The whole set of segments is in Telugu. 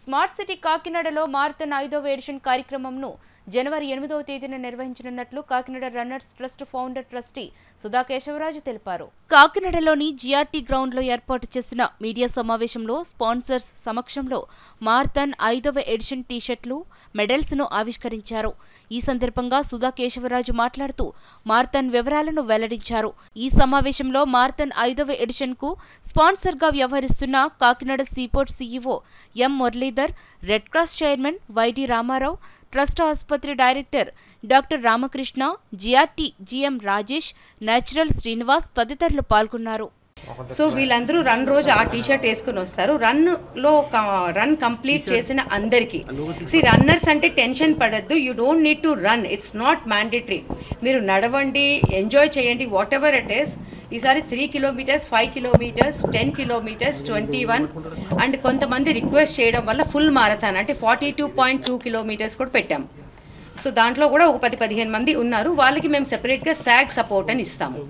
స్మార్ట్ సిటీ కాకినాడలో మారథాన్ ఐదవ ఎడిషన్ కార్యక్రమంను జనవరి ఎనిమిదవ తేదీన నిర్వహించనున్నట్లు Kakinada runners trust founder trustee Sudha Kesavaraju తెలిపారు కాకినాడలోని జిఆర్టీ గ్రౌండ్ లో ఏర్పాటు చేసిన మీడియా సమావేశంలో స్పాన్సర్స్ సమక్షంలో మారథాన్ ఐదవ ఎడిషన్ టీషర్ట్లు మెడల్స్ ను ఆవిష్కరించారు ఈ సందర్భంగా సుధా కేశవరాజు మాట్లాడుతూ మారథాన్ వివరాలను వెల్లడించారు ఈ సమావేశంలో మారథాన్ ఐదవ ఎడిషన్ కు స్పాన్సర్ గా వ్యవహరిస్తున్న Kakinada seaport CEO M Muralidhar red cross chairman Y D Ramarao trust ఆసుపత్రి director doctor Ramakrishna GRT GM Rajesh natural Srinivas తదితరులు పాల్గొన్నారు సో వీళ్ళందరూ రన్ రోజు ఆ టీ షర్ట్ వేసుకుని వస్తారు రన్ లో రన్ కంప్లీట్ చేసిన అందరికీ సి రన్నర్స్ అంటే టెన్షన్ పడద్దు you don't need to run it's not mandatory మీరు నడవండి ఎంజాయ్ చేయండి వాట్ ఎవర్ ఇట్ ఈస్ ఈసారి three kilometres five kilometres ten kilometres twenty one and కొంతమంది రిక్వెస్ట్ చేయడం వల్ల ఫుల్ మారథాన్ అంటే forty two point two kilometres కూడా పెట్టాం సో దాంట్లో కూడా ఒక పది పదిహేను మంది ఉన్నారు వాళ్ళకి మేము సెపరేట్గా శాగ్ సపోర్ట్ అని ఇస్తాము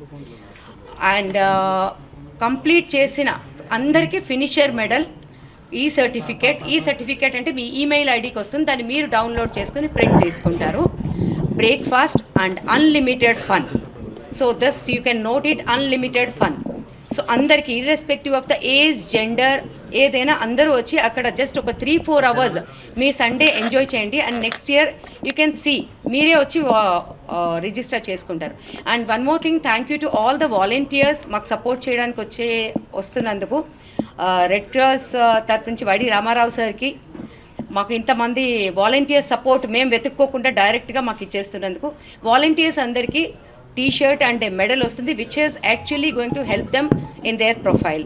అండ్ కంప్లీట్ చేసిన అందరికీ ఫినిషర్ మెడల్ ఈ సర్టిఫికేట్ ఈ సర్టిఫికేట్ అంటే మీ ఈమెయిల్ ఐడికి వస్తుంది దాన్ని మీరు డౌన్లోడ్ చేసుకుని ప్రింట్ తీసుకుంటారు breakfast and unlimited fun so thus you can note it unlimited fun so అందరికీ irrespective of the age gender ఏదైనా అందరూ వచ్చి అక్కడ జస్ట్ ఒక త్రీ ఫోర్ అవర్స్ మీ సండే ఎంజాయ్ చేయండి and next year you can see మీరే వచ్చి రిజిస్టర్ చేసుకుంటారు and one more thing thank you to all the volunteers మాకు సపోర్ట్ చేయడానికి వచ్చే వస్తున్నందుకు రెడ్ క్రాస్ తరపు నుంచి వైడి రామారావు సార్కి మాకు ఇంతమంది వాలంటీర్స్ సపోర్ట్ మేము వెతుక్కోకుండా డైరెక్ట్గా మాకు ఇచ్చేస్తున్నందుకు వాలంటీర్స్ అందరికీ టీ షర్ట్ అండ్ మెడల్ వస్తుంది which is actually going to help them in their profile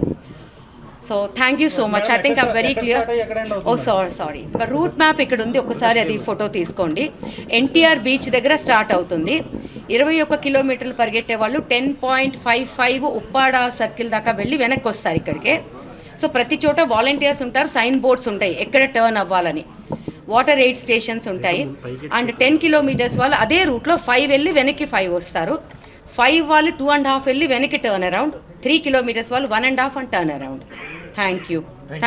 so thank you so much I think I'm very clear oh sorry sorry route map ఇక్కడ ఉంది ఒకసారి అది ఫోటో తీసుకోండి ఎన్టీఆర్ బీచ్ దగ్గర స్టార్ట్ అవుతుంది ఇరవై ఒక్క కిలోమీటర్లు పరిగెట్టే వాళ్ళు ten point five five Uppada circle దాకా వెళ్ళి వెనక్కి వస్తారు ఇక్కడికే సో ప్రతి చోట వాలంటీర్స్ ఉంటారు సైన్ బోర్డ్స్ ఉంటాయి ఎక్కడ టర్న్ అవ్వాలని వాటర్ ఎయిడ్ స్టేషన్స్ ఉంటాయి అండ్ టెన్ కిలోమీటర్స్ వాళ్ళు అదే రూట్లో ఫైవ్ వెళ్ళి వెనక్కి ఫైవ్ వస్తారు ఫైవ్ వాళ్ళు టూ అండ్ హాఫ్ వెళ్ళి వెనక్కి టర్న్ అరౌండ్ త్రీ కిలోమీటర్స్ వాళ్ళు one and half and turn around thank you